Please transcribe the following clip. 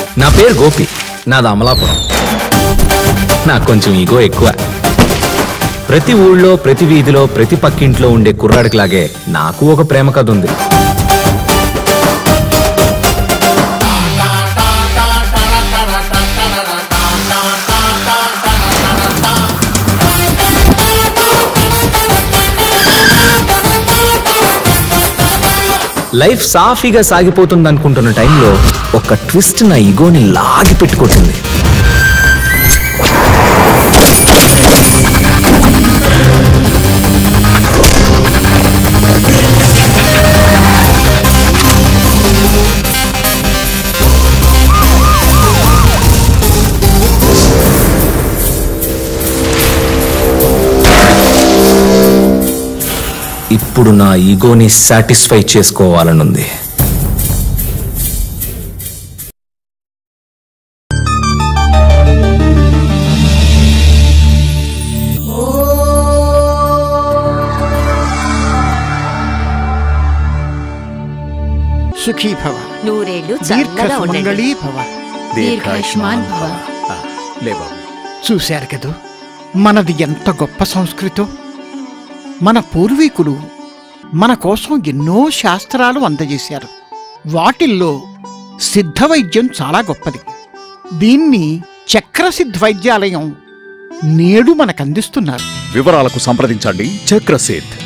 నా పేరు గోపి నాది అమలాపురం నాకు కొంచెం ఈగో ఎక్కువ ప్రతి ఊళ్ళో ప్రతి వీధిలో ప్రతి పక్కింట్లో ఉండే కుర్రాడికిలాగే నాకు ఒక ప్రేమ కథ ఉంది లైఫ్ సాఫీగా సాగిపోతుంది అనుకుంటున్న టైంలో ఒక ట్విస్ట్ నా ఈగోని లాగి పెట్టుకుంటుంది ఇప్పుడు నా ఈగోని సాటిస్ఫై చేసుకోవాలనుంది సుఖీ భవ నూరేళ్లు దీర్ఘ చల్లగా ఉండండి సుమంగళీ భవ దీర్ఘాయుష్మాన్ భవ లేవా చూశారు కదూ మనది ఎంత గొప్ప సంస్కృతో మన పూర్వీకులు మన కోసం ఎన్నో శాస్త్రాలు అందజేశారు వాటిల్లో సిద్ధ వైద్యం చాలా గొప్పది దీన్ని చక్రసిద్ధ వైద్యాలయం నేడు మనకందిస్తున్నారు వివరాలకు సంప్రదించండి చక్రసేత్